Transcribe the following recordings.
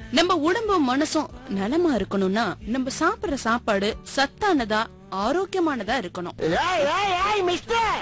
நம்ம உடம்பும் மனசும் நலமா இருக்கணும்னா நம்ம சாப்பிடுற சாப்பாடு சத்தானதா ஆரோக்கியமானதா இருக்கணும் ஏய் ஏய் ஏய் மிஸ்டர்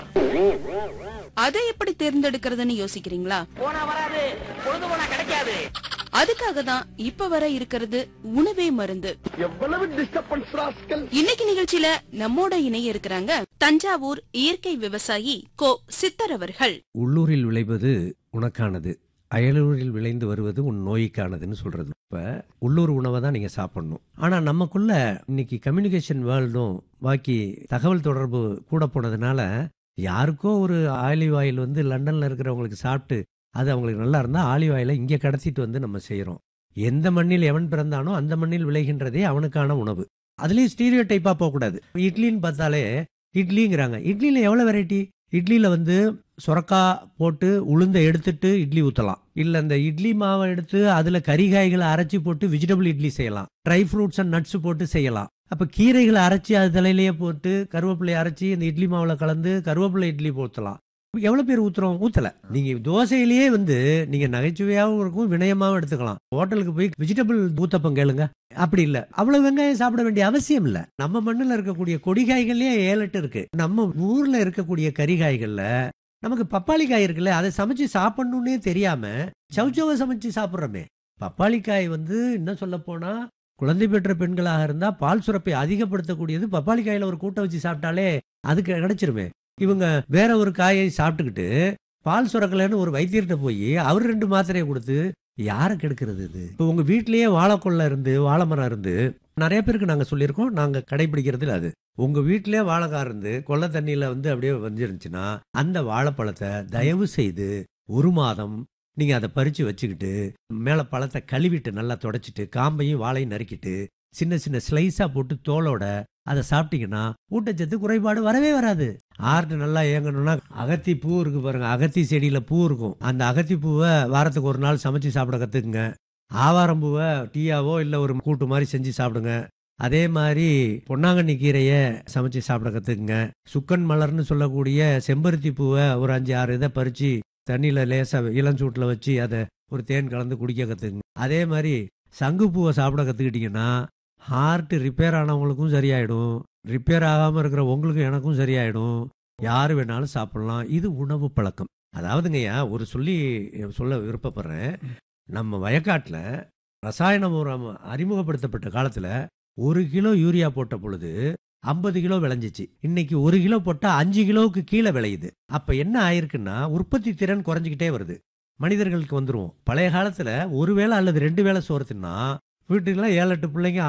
அதை எப்படி தேர்ந்தெடுக்கிறதுன்னு யோசிக்கிறீங்களா போனா வராது பொழுது போனா கிடைக்காது அதுக்காக தான் இப்ப வர இருக்கிறது உணவே மருந்து எவ்வளவு டிஸ்டர்பன்ஸ் ராஸ்கல் இன்னைக்கு நிகழ்ச்சியில நம்மோட இணைய இருக்கிறாங்க தஞ்சாவூர் இயற்கை விவசாயி கோ சித்தர் அவர்கள் உள்ளூரில் விளைவது உனக்கானது அயலூரில் விளைந்து வருவது உன் நோய்க்கானதுன்னு சொல்றது இப்ப உள்ளூர் உணவை தான் நீங்க சாப்பிடணும் ஆனா நமக்குள்ள இன்னைக்கு கம்யூனிகேஷன் வேர்ல்டும் பாக்கி தகவல் தொடர்பு கூட போனதுனால யாருக்கோ ஒரு ஆலிவ் ஆயில் வந்து லண்டன்ல இருக்கிறவங்களுக்கு சாப்பிட்டு அது அவங்களுக்கு நல்லா இருந்தா ஆலிவ் ஆயிலை இங்க கடத்திட்டு வந்து நம்ம செய்யறோம் எந்த மண்ணில் எவன் பிறந்தானோ அந்த மண்ணில் விளைகின்றதே அவனுக்கான உணவு அதுலயும் ஸ்டீரியோ டைப்பா போகக்கூடாது இட்லின்னு பார்த்தாலே இட்லிங்கிறாங்க இட்லியில எவ்வளவு வெரைட்டி இட்லியில வந்து சுரக்கா போட்டு உளுந்த எடுத்துட்டு இட்லி ஊத்தலாம் இல்ல இந்த இட்லி மாவை எடுத்து அதுல கறிகாய்களை அரைச்சி போட்டு வெஜிடபிள் இட்லி செய்யலாம் ட்ரை ஃப்ரூட்ஸ் அண்ட் நட்ஸ் போட்டு செய்யலாம் அப்ப கீரைகளை அரைச்சி அது தலையிலேயே போட்டு கருவேப்பிலையை அரைச்சி இந்த இட்லி மாவுல கலந்து கருவேப்பிலை இட்லி ஊத்தலாம் எவ்வளவு பேர் ஊத்துறோம் ஊத்தல நீங்க தோசையிலேயே வந்து நீங்க நகைச்சுவையாகவும் இருக்கும் வினயமாவும் எடுத்துக்கலாம் ஹோட்டலுக்கு போய் வெஜிடபிள் ஊத்தப்பம் கேளுங்க அப்படி இல்ல அவ்வளவு வெங்காயம் சாப்பிட வேண்டிய அவசியம் இல்ல நம்ம மண்ணுல இருக்கக்கூடிய கொடிகாய்கள்லயே ஏழு எட்டு இருக்கு நம்ம ஊர்ல இருக்கக்கூடிய கறிகாய்கள்ல நமக்கு பப்பாளி காய் இருக்குல்ல அதை சமைச்சு சாப்பிடணும்னே தெரியாம சவுச்சவை சமைச்சு சாப்பிடுறோமே பப்பாளி காய் வந்து என்ன சொல்ல போனா குழந்தை பெற்ற பெண்களாக இருந்தா பால் சுரப்பை அதிகப்படுத்தக்கூடியது பப்பாளி காயில ஒரு கூட்டை வச்சு சாப்பிட்டாலே அதுக்கு கிடைச்சிருமே இவங்க வேற ஒரு காயை சாப்பிட்டுக்கிட்டு பால் சுரக்கலைன்னு ஒரு வைத்தியர்கிட்ட போய் அவர் ரெண்டு மாத்திரையை கொடுத்து யாரை கெடுக்கிறது இது இப்போ உங்க வீட்லயே வாழைக்கொள்ள இருந்து வாழை மரம் இருந்து நிறைய பேருக்கு நாங்க சொல்லியிருக்கோம் நாங்க கடைபிடிக்கிறது இல்ல அது உங்க வீட்டிலே வாழைக்காய் இருந்து கொள்ள தண்ணியில வந்து அப்படியே வந்துருந்துச்சுன்னா அந்த வாழைப்பழத்தை தயவு செய்து ஒரு மாதம் நீங்க அதை பறிச்சு வச்சுக்கிட்டு மேல பழத்தை கழுவிட்டு நல்லா தொடச்சிட்டு காம்பையும் வாழையும் நறுக்கிட்டு சின்ன சின்ன ஸ்லைஸா போட்டு தோலோட அதை சாப்பிட்டீங்கன்னா ஊட்டச்சத்து குறைபாடு வரவே வராது ஆர்ட் நல்லா இயங்கணும்னா அகத்தி பூ இருக்கு பாருங்க அகத்தி செடியில பூ இருக்கும் அந்த அகத்தி பூவை வாரத்துக்கு ஒரு நாள் சமைச்சு சாப்பிட கத்துக்குங்க ஆவாரம் பூவை டீயாவோ இல்லை ஒரு கூட்டு மாதிரி செஞ்சு சாப்பிடுங்க அதே மாதிரி பொன்னாங்கண்ணி கீரையை சமைச்சு சாப்பிட கத்துக்குங்க சுக்கன் மலர்னு சொல்லக்கூடிய செம்பருத்தி பூவை ஒரு அஞ்சு ஆறு இதை பறிச்சு தண்ணியில லேசா இளஞ்சூட்டில் வச்சு அதை ஒரு தேன் கலந்து குடிக்க கத்துக்குங்க அதே மாதிரி சங்கு பூவை சாப்பிட கத்துக்கிட்டீங்கன்னா ஹார்ட் ரிப்பேர் ஆனவங்களுக்கும் சரியாயிடும் ரிப்பேர் ஆகாம இருக்கிற உங்களுக்கும் எனக்கும் சரியாயிடும் யாரு வேணாலும் சாப்பிடலாம் இது உணவு பழக்கம் அதாவதுங்கய்யா ஒரு சொல்லி சொல்ல விருப்பப்படுறேன் நம்ம வயக்காட்டில் ரசாயன உரம் அறிமுகப்படுத்தப்பட்ட காலத்துல ஒரு கிலோ யூரியா போட்ட பொழுது ஐம்பது கிலோ விளைஞ்சிச்சு இன்னைக்கு ஒரு கிலோ போட்டா அஞ்சு கிலோவுக்கு கீழே விளையுது அப்ப என்ன ஆயிருக்குன்னா உற்பத்தி திறன் குறைஞ்சிக்கிட்டே வருது மனிதர்களுக்கு வந்துருவோம் பழைய காலத்துல ஒரு வேளை அல்லது ரெண்டு வேளை சோறு தின்னா வீட்டுக்கெல்லாம் ஏழு எட்டு பிள்ளைங்க